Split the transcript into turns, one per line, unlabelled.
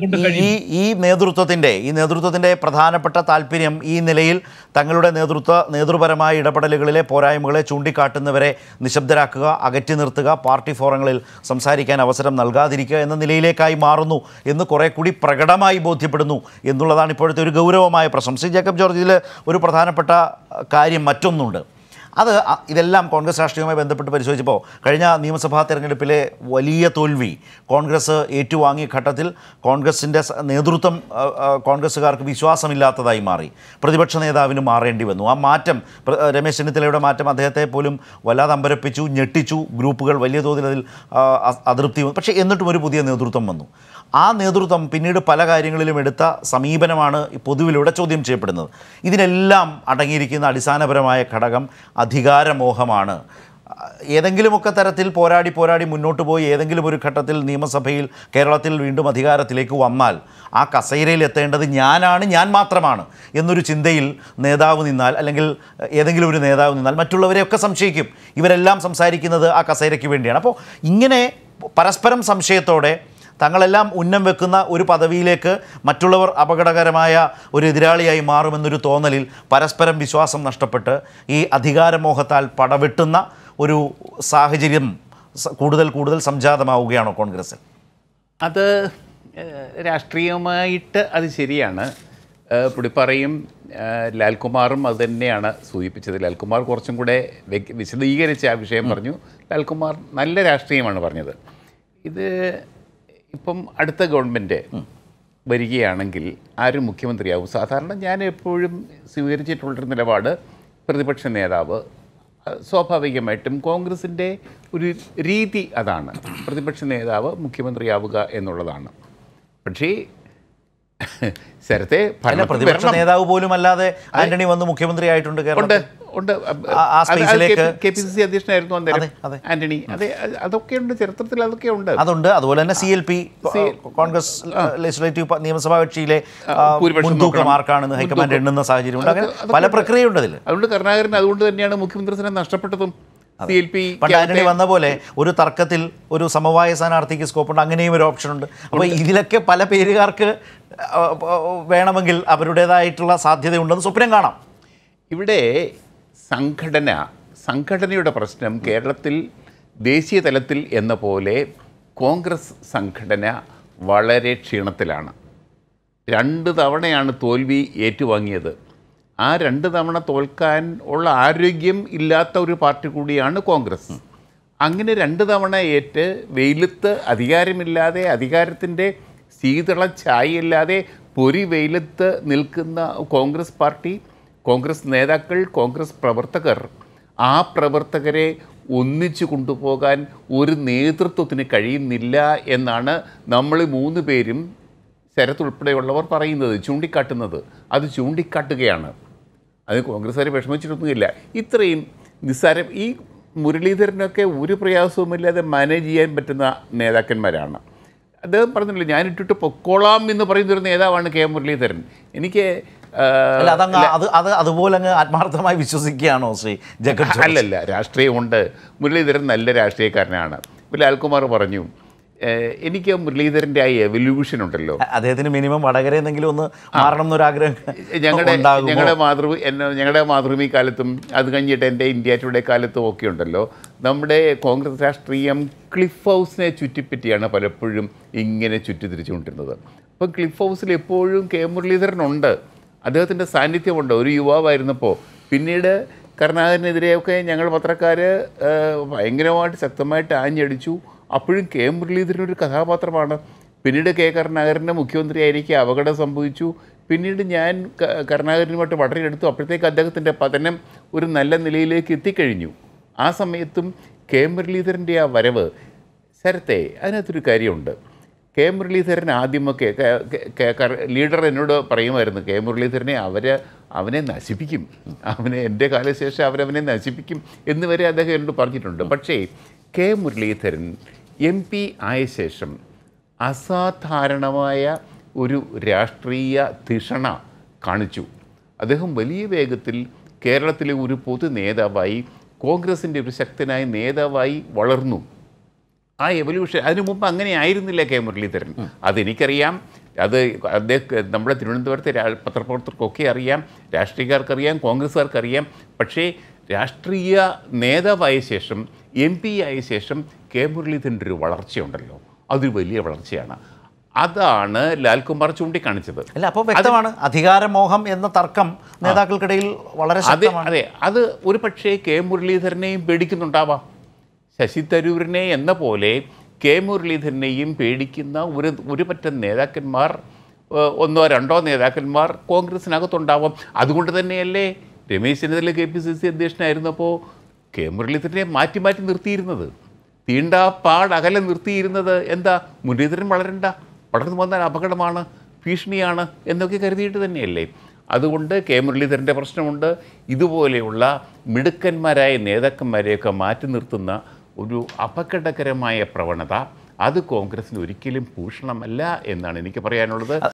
കൊണ്ട്
ഈ- ഈ ഈ നേതൃത്വത്തിൻ്റെ ഈ നേതൃത്വത്തിൻ്റെ പ്രധാനപ്പെട്ട താല്പര്യം ഈ നിലയിൽ തങ്ങളുടെ നേതൃത്വ നേതൃപരമായ ഇടപെടലുകളിലെ പോരായ്മകളെ ചൂണ്ടിക്കാട്ടുന്നവരെ നിശബ്ദരാക്കുക അകറ്റി നിർത്തുക പാർട്ടി ഫോറങ്ങളിൽ സംസാരിക്കാൻ അവസരം നൽകാതിരിക്കുക എന്ന നിലയിലേക്കായി മാറുന്നു എന്ന് കുറെ കൂടി പ്രകടമായി ബോധ്യപ്പെടുന്നു എന്നുള്ളതാണ് ഇപ്പോഴത്തെ ഒരു ഗൗരവമായ പ്രശ്നം ശ്രീ ജേക്കബ് ജോർജ് ഇതിൽ ഒരു പ്രധാനപ്പെട്ട അഹ്, കാര്യം മറ്റൊന്നുണ്ട് അത് അ- ഇതെല്ലാം കോൺഗ്രസ് രാഷ്ട്രീയവുമായി ബന്ധപ്പെട്ട് പരിശോധിച്ചപ്പോൾ കഴിഞ്ഞ നിയമസഭാ തെരഞ്ഞെടുപ്പിലെ വലിയ തോൽവി കോൺഗ്രസ് ഏറ്റുവാങ്ങിയ ഘട്ടത്തിൽ കോൺഗ്രസിൻ്റെ സ- നേതൃത്വം അ, അ, കോൺഗ്രസ്സുകാർക്ക് വിശ്വാസമില്ലാത്തതായി മാറി പ്രതിപക്ഷ നേതാവിന് മാറേണ്ടി വന്നു ആ മാറ്റം പ്ര- രമേശ് ചെന്നിത്തലയുടെ മാറ്റം അദ്ദേഹത്തെ പോലും വല്ലാതെ അമ്പരപ്പിച്ചു ഞെട്ടിച്ചു ഗ്രൂപ്പുകൾ വലിയ തോതിൽ അതിൽ ആ, അ- അതൃപ്തി വന്നു പക്ഷേ എന്നിട്ടും ഒരു പുതിയ നേതൃത്വം വന്നു ആ നേതൃത്വം പിന്നീട് പല കാര്യങ്ങളിലും എടുത്ത സമീപനമാണ് ഈ പൊതുവിലൂടെ ചോദ്യം ചെയ്യപ്പെടുന്നത് ഇതിനെല്ലാം അടങ്ങിയിരിക്കുന്ന അടിസ്ഥാനപരമായ ഘടകം അധികാരമോഹമാണ് ഏതെങ്കിലുമൊക്കെ തരത്തിൽ പോരാടി പോരാടി മുന്നോട്ട് പോയി ഏതെങ്കിലും ഒരു ഘട്ടത്തിൽ നിയമസഭയിൽ കേരളത്തിൽ വീണ്ടും അധികാരത്തിലേക്ക് വന്നാൽ ആ കസേരയിൽ എത്തേണ്ടത് ഞാനാണ് ഞാൻ മാത്രമാണ് എന്നൊരു ചിന്തയിൽ നേതാവ് നിന്നാൽ അല്ലെങ്കിൽ ഏതെങ്കിലും ഒരു നേതാവ് നിന്നാൽ മറ്റുള്ളവരെയൊക്കെ സംശയിക്കും ഇവരെല്ലാം സംസാരിക്കുന്നത് ആ കസേരയ്ക്ക് വേണ്ടിയാണ് അപ്പോൾ ഇങ്ങനെ പരസ്പരം സംശയത്തോടെ തങ്ങളെല്ലാം ഉന്നം വെക്കുന്ന ഒരു പദവിയിലേക്ക് മറ്റുള്ളവർ അപകടകരമായ ഒരു എതിരാളിയായി മാറുമെന്നൊരു തോന്നലിൽ പരസ്പരം വിശ്വാസം നഷ്ടപ്പെട്ട് ഈ അധികാരമോഹത്താൽ പടവെട്ടുന്ന ഒരു സാഹചര്യം സ- കൂടുതൽ കൂടുതൽ സംജാതമാവുകയാണോ കോൺഗ്രസിൽ
അത് ഏഹ്, രാഷ്ട്രീയമായിട്ട് അത് ശരിയാണ് ഏഹ്, പുടിപ്പറയും ഏഹ്, ലാൽകുമാറും അത് തന്നെയാണ് സൂചിപ്പിച്ചത് ലാൽകുമാർ കുറച്ചും കൂടെ വ്യക്തി- വിശദീകരിച്ച് ആ വിഷയം പറഞ്ഞു ലാൽകുമാർ നല്ല രാഷ്ട്രീയമാണ് പറഞ്ഞത് ഇത് ഇപ്പം അടുത്ത ഗവൺമെൻറ് വരികയാണെങ്കിൽ ആരും മുഖ്യമന്ത്രിയാവും സാധാരണ ഞാൻ എപ്പോഴും സ്വീകരിച്ചിട്ടുള്ളൊരു നിലപാട് പ്രതിപക്ഷ നേതാവ് അഹ് സ്വാഭാവികമായിട്ടും കോൺഗ്രസിൻ്റെ ഒരു രീതി അതാണ് പ്രതിപക്ഷ നേതാവ് മുഖ്യമന്ത്രിയാവുക എന്നുള്ളതാണ് പക്ഷേ ശരത്തെ
അല്ല
ഭരണത്തിൽ
പ്രതിപക്ഷ
വരണം.
നേതാവ് പോലും അല്ലാതെ ആന്റണി വന്ന് മുഖ്യമന്ത്രി ആയിട്ടുണ്ട്
ഉണ്ട്
കേരളത്തിൽ
ഉണ്ട്
ആ- ആ സ്പേസിലേക്ക്
കെ പി സി സി അധ്യക്ഷനായിരുന്നു
അതെ,
അന്നേരം
അതെ.
ആന്റണി അതെ അത് അതൊക്കെയുണ്ട് ചരിത്രത്തിൽ അതൊക്കെ ഉണ്ട്
അതുണ്ട് അതുപോലെ തന്നെ C L P Congress legislative നിയമസഭാ കക്ഷിയിലെ ആ,
ഭൂരിപക്ഷം
മുൻതൂക്കം
നോക്കണം.
ആർക്കാണെന്ന് ഹൈക്കമാൻഡ്
മുൻതൂക്കം.
എണ്ണുന്ന സാഹചര്യമുണ്ട് അങ്ങനെ
അതൊക്കെ-
പല പ്രക്രിയയുണ്ട് അതിൽ
അതുകൊണ്ട് കരുണാകരൻ അതുകൊണ്ട് തന്നെയാണ് മുഖ്യമന്ത്രി സ്ഥാനം നഷ്ടപ്പെട്ടതും സി എൽ പി
പണ്ട് ആന്റണി വന്ന പോലെ ഒരു തർക്കത്തിൽ ഒരു സമവായ സ്ഥാനാർത്ഥിക്ക് സ്കോപ്പുണ്ട് അങ്ങനെയും ഒരു ഓപ്ഷൻ ഉണ്ട് അപ്പോൾ ഇതിലൊക്കെ പല പേരുകാർക്ക് ആ, ആ, വേണമെങ്കിൽ അവരുടേതായിട്ടുള്ള സാധ്യതയുണ്ടെന്ന് സ്വപ്നം കാണാം
ഇവിടെ സംഘടന സംഘടനയുടെ പ്രശ്നം കേരളത്തിൽ ദേശീയ തലത്തിൽ എന്ന പോലെ കോൺഗ്രസ് സംഘടന വളരെ ക്ഷീണത്തിലാണ് രണ്ട് തവണയാണ് തോൽവി ഏറ്റുവാങ്ങിയത് ആ രണ്ട് തവണ തോൽക്കാൻ ഉള്ള ആരോഗ്യം ഇല്ലാത്ത ഒരു പാർട്ടി കൂടിയാണ് കോൺഗ്രസ് അങ്ങനെ രണ്ട് തവണ ഏറ്റ് വെയിലത്ത് അധികാരമില്ലാതെ അധികാരത്തിൻ്റെ ശീതള ഛായയില്ലാതെ പൊരി വെയിലത്ത് നിൽക്കുന്ന കോൺഗ്രസ് പാർട്ടി കോൺഗ്രസ് നേതാക്കൾ കോൺഗ്രസ് പ്രവർത്തകർ ആ പ്രവർത്തകരെ ഒന്നിച്ചു കൊണ്ടുപോകാൻ ഒരു നേതൃത്വത്തിന് കഴിയുന്നില്ല എന്നാണ് നമ്മൾ മൂന്ന് പേരും ശരത് ഉൾപ്പെടെയുള്ളവർ പറയുന്നത് ചൂണ്ടിക്കാട്ടുന്നത് അത് ചൂണ്ടിക്കാട്ടുകയാണ് അത് കോൺഗ്രസ്സുകാർ വിഷമിച്ചിട്ടൊന്നുമില്ല ഇത്രയും നിസ്സാരം ഈ മുരളീധരനൊക്കെ ഒരു പ്രയാസവുമില്ലാതെ മാനേജ് ചെയ്യാൻ പറ്റുന്ന നേതാക്കന്മാരാണ് അദ്ദേഹം പറഞ്ഞില്ല ഞാൻ ഇട്ടിട്ട് പൊക്കോളാം എന്ന് പറയുന്ന ഒരു നേതാവാണ് കെ മുരളീധരൻ എനിക്ക് ആ,
അല്ല അതങ്ങ് അത് അത് അതുപോലെ അങ്ങ് ആത്മാർത്ഥമായി വിശ്വസിക്കുകയാണോ ശ്രീ ജഗത് ജോർജ്?
അല്ലല്ല രാഷ്ട്രീയമുണ്ട് മുരളീധരൻ നല്ല രാഷ്ട്രീയക്കാരനാണ് ഇപ്പോൾ ലാൽകുമാർ പറഞ്ഞു ഏഹ്, എനിക്ക് മുരളീധരൻ്റെ ആ എവല്യൂഷൻ ഉണ്ടല്ലോ
അദ്ദേഹത്തിന് മിനിമം വടകര എന്തെങ്കിലും ഒന്ന് മാറണം എന്നൊരാഗ്രഹം
ഞങ്ങളുടെ
ഉണ്ടാകുമോ?
ഞങ്ങളുടെ മാതൃഭൂമി എന്നെ ഞങ്ങളുടെ മാതൃഭൂമി കാലത്തും അത് കഴിഞ്ഞിട്ട് എൻ്റെ ഇന്ത്യ ടുഡേ കാലത്തും ഒക്കെ ഉണ്ടല്ലോ നമ്മുടെ കോൺഗ്രസ് രാഷ്ട്രീയം ക്ലിഫ് ഹൗസിനെ ചുറ്റിപ്പറ്റിയാണ് പലപ്പോഴും ഇങ്ങനെ ചുറ്റിത്തിരിച്ചുകൊണ്ടിരുന്നത് അപ്പം ക്ലിഫ് ഹൗസിൽ എപ്പോഴും കെ മുരളീധരനുണ്ട് അദ്ദേഹത്തിൻ്റെ സാന്നിധ്യമുണ്ട് ഒരു യുവാവായിരുന്നപ്പോൾ പിന്നീട് കരുണാകരനെതിരെയൊക്കെ ഞങ്ങൾ പത്രക്കാർ ഭയങ്കരമായിട്ട് ശക്തമായിട്ട് ആഞ്ഞടിച്ചു അപ്പോഴും കെ മുരളീധരൻ ഒരു കഥാപാത്രമാണ് പിന്നീട് കെ കരുണാകരൻ്റെ മുഖ്യമന്ത്രിയായിരിക്കെ അപകടം സംഭവിച്ചു പിന്നീട് ഞാൻ ക- കരുണാകരനുമായിട്ട് വളരെയെടുത്തു അപ്പോഴത്തേക്ക് അദ്ദേഹത്തിൻ്റെ പതനം ഒരു നല്ല നിലയിലേക്ക് എത്തിക്കഴിഞ്ഞു ആ സമയത്തും കെ മുരളീധരൻ്റെ ആ വരവ് ശരത്തെ അതിനകത്തൊരു കാര്യമുണ്ട് കെ മുരളീധരൻ ആദ്യമൊക്കെ കെ- കെ- കെ- കർ- ലീഡർ എന്നോട് പറയുമായിരുന്നു കെ മുരളീധരനെ അവർ അവനെ നശിപ്പിക്കും അവനെ എൻ്റെ കാലശേഷം അവരവനെ നശിപ്പിക്കും എന്ന് വരെ അദ്ദേഹം എന്നോട് പറഞ്ഞിട്ടുണ്ട് പക്ഷേ കെ മുരളീധരൻ എം പി ആയ ശേഷം അസാധാരണമായ ഒരു രാഷ്ട്രീയ തിഷണ കാണിച്ചു അദ്ദേഹം വലിയ വേഗത്തിൽ കേരളത്തിലെ ഒരു പൊതു നേതാവായി കോൺഗ്രസിൻ്റെ ഒരു ശക്തനായ നേതാവായി വളർന്നു ആ എവല്യൂഷൻ അതിനു മുമ്പ് അങ്ങനെ ആയിരുന്നില്ല കെ മുരളീധരൻ അതെനിക്കറിയാം അത് അദ്ദേഹം നമ്മുടെ തിരുവനന്തപുരത്തെ രാ- പത്രപ്രവർത്തകർക്കൊക്കെ അറിയാം രാഷ്ട്രീയക്കാർക്കറിയാം കോൺഗ്രസ്സുകാർക്കറിയാം പക്ഷേ രാഷ്ട്രീയ നേതാവായ ശേഷം എം പി ആയ ശേഷം കെ മുരളീധരൻ്റെ ഒരു വളർച്ചയുണ്ടല്ലോ അതൊരു വലിയ വളർച്ചയാണ് അതാണ് ലാൽകുമാർ ചൂണ്ടിക്കാണിച്ചത്
അല്ല അപ്പോൾ വ്യക്തമാണ് അധികാരമോഹം എന്ന തർക്കം നേതാക്കൾക്കിടയിൽ വളരെ
അതെ
ശക്തമാണ്
അതെ അത് ഒരു പക്ഷേ കെ മുരളീധരനെയും പേടിക്കുന്നുണ്ടാവാം ശശി തരൂരിനെ എന്ന പോലെ കെ മുരളീധരനെയും പേടിക്കുന്ന ഒരു ഒരു പറ്റം നേതാക്കന്മാർ ഏഹ്, ഒന്നോ രണ്ടോ നേതാക്കന്മാർ കോൺഗ്രസിനകത്തുണ്ടാവാം അതുകൊണ്ട് തന്നെയല്ലേ Ramesh Chennithala K P C C അധ്യക്ഷനായിരുന്നപ്പോൾ കെ മുരളീധരനെ മാറ്റി മാറ്റി നിർത്തിയിരുന്നത് തീണ്ടാപ്പാട് അകലെ നിർത്തിയിരുന്നത് എന്താ മുരളീധരൻ വളരണ്ട വളർന്നു വന്നാൽ അപകടമാണ് ഭീഷണിയാണ് എന്നൊക്കെ കരുതിയിട്ട് തന്നെയല്ലേ അതുകൊണ്ട് കെ മുരളീധരൻ്റെ പ്രശ്നമുണ്ട് ഇതുപോലെയുള്ള മിടുക്കന്മാരായ നേതാക്കന്മാരെയൊക്കെ മാറ്റി നിർത്തുന്ന ഒരു അപകടകരമായ പ്രവണത അത് കോൺഗ്രസിന് ഒരിക്കലും ഭൂഷണമല്ല എന്നാണ് എനിക്ക് പറയാനുള്ളത്